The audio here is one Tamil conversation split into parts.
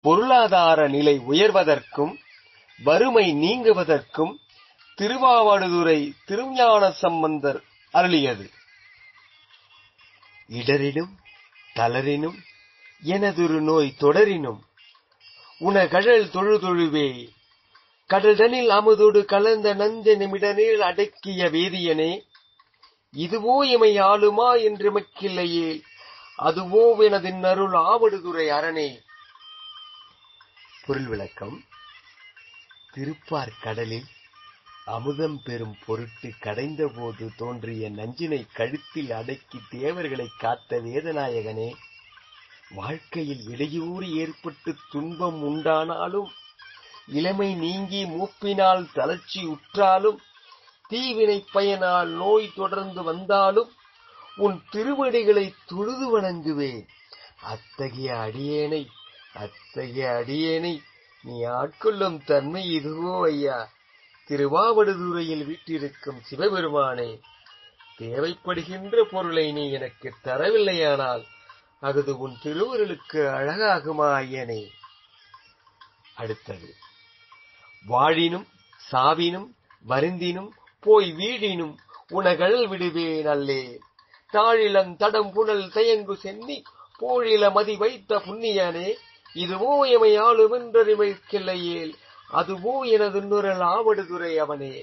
பொருளாதார நிலை உயர்வதற்கும் வறுமை நீங்குவதற்கும் திருவாவடுதுறை திருஞான சம்பந்தர் அருளியது இடரினும் தளரினும் எனதொரு நோய் தொடரினும் உனகழல் தொழுதொழுவே கடல்தனில் அமுதோடு கலந்த நஞ்ச நிமிடநீர் அடக்கிய வேதியனே இதுவோ எமை ஆளுமா என்று மக்கில்லையே அதுவோ எனதின் அருள் ஆவடுதுறை அரணே பொருள் விளக்கம் திருப்பார் கடலில் அமுதம் பெறும் பொருட்டு கடைந்தபோது தோன்றிய நஞ்சினை கழுத்தில் அடக்கி தேவர்களை காத்த வேதநாயகனே வாழ்க்கையில் இடையூறு ஏற்பட்டு துன்பம் உண்டானாலும் இளமை நீங்கி மூப்பினால் தளர்ச்சி உற்றாலும் தீவினை பயனால் நோய் தொடர்ந்து வந்தாலும் உன் திருவடிகளை தொழுது வணங்குவேன் அத்தகைய அடியேனை அத்தகைய அடியேனை நீ ஆட்கொள்ளும் தன்மை இதுவோ ஐயா திருவாவடுதுறையில் வீட்டிருக்கும் சிவபெருமானே தேவைப்படுகின்ற பொருளை நீ எனக்கு தரவில்லையானால் அகுது உன் திருவருளுக்கு அழகாகுமா ஐயனே அடுத்தது வாழினும் சாவினும் வருந்தினும் போய் வீடினும் உனகள் விடுவேன் அல்லே தாழிலன் தடம் புனல் தயங்கு சென்னி போழில மதி வைத்த புண்ணியனே இதுவோ எமை ஆளுமென்றறிமைக்கில்லையேல் அதுவோ எனது நுரல் ஆவடுதுறை அவனே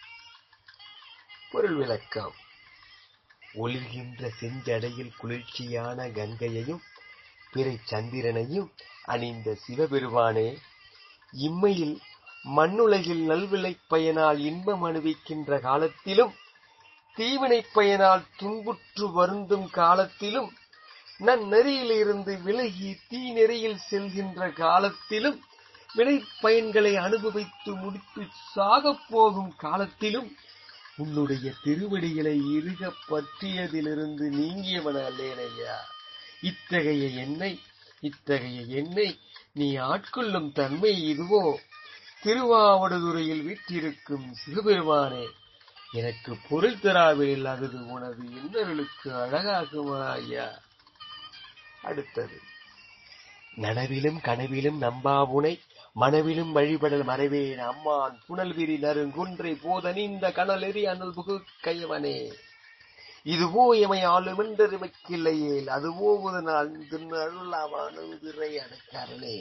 பொருள் விளக்கம் ஒளிர்கின்ற செஞ்சடையில் குளிர்ச்சியான கங்கையையும் பிறை சந்திரனையும் அணிந்த சிவபெருமானே இம்மையில் மண்ணுலகில் நல்விளைப் பயனால் இன்பம் அனுபவிக்கின்ற காலத்திலும் தீவினைப் பயனால் துன்புற்று வருந்தும் காலத்திலும் நன்னெறியிலிருந்து விலகி தீநெறியில் செல்கின்ற காலத்திலும் வினை பயன்களை அனுபவித்து முடித்து சாகப் போகும் காலத்திலும் உன்னுடைய திருவடிகளை இறுக பற்றியதிலிருந்து நீங்கியவன அல்லேனையா இத்தகைய எண்ணை இத்தகைய எண்ணை நீ ஆட்கொள்ளும் தன்மை இதுவோ திருவாவடுதுறையில் வீற்றிருக்கும் சிவபெருமானே எனக்கு பொருள் தராவில் அது உனது இன்னர்களுக்கு அழகாகுமா ஐயா அடுத்தது நனவிலும் கனவிலும் நம்பாவுனை மனவிலும் வழிபடல் மறைவேன் அம்மான் புனல்விரி நறுங்குன்றை போதனிந்த கனலெறி அனல் புகு கையவனே இதுவோ எமை ஆளுமென்றறிமைக்கில்லையேல் அதுவோ முதனால் திருநருளாவானுதிரை அடக்காரனே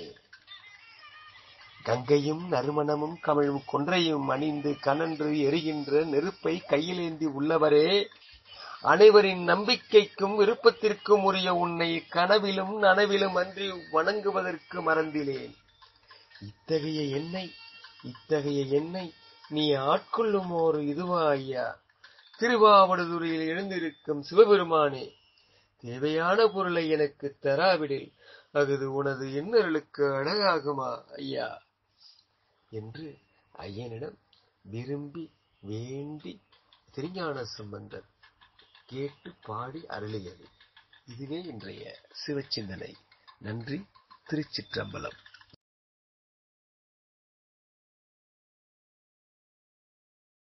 கங்கையும் நறுமணமும் கமிழும் கொன்றையும் அணிந்து கனன்று எரிகின்ற நெருப்பை கையிலேந்தி உள்ளவரே அனைவரின் நம்பிக்கைக்கும் விருப்பத்திற்கும் உரிய உன்னை கனவிலும் நனவிலும் அன்றி வணங்குவதற்கு மறந்திலேன் இத்தகைய எண்ணெய் இத்தகைய எண்ணெய் நீ ஆட்கொள்ளும் ஒரு இதுவா ஐயா திருவாவடுதுறையில் எழுந்திருக்கும் சிவபெருமானே தேவையான பொருளை எனக்கு தராவிடில் அகுது உனது எண்ணர்களுக்கு அழகாகுமா ஐயா என்று ஐயனிடம் விரும்பி வேண்டி திருஞான சம்பந்தர் கேட்டு பாடி அருளியது இதுவே இன்றைய சிவச்சிந்தனை நன்றி திருச்சிற்றம்பலம்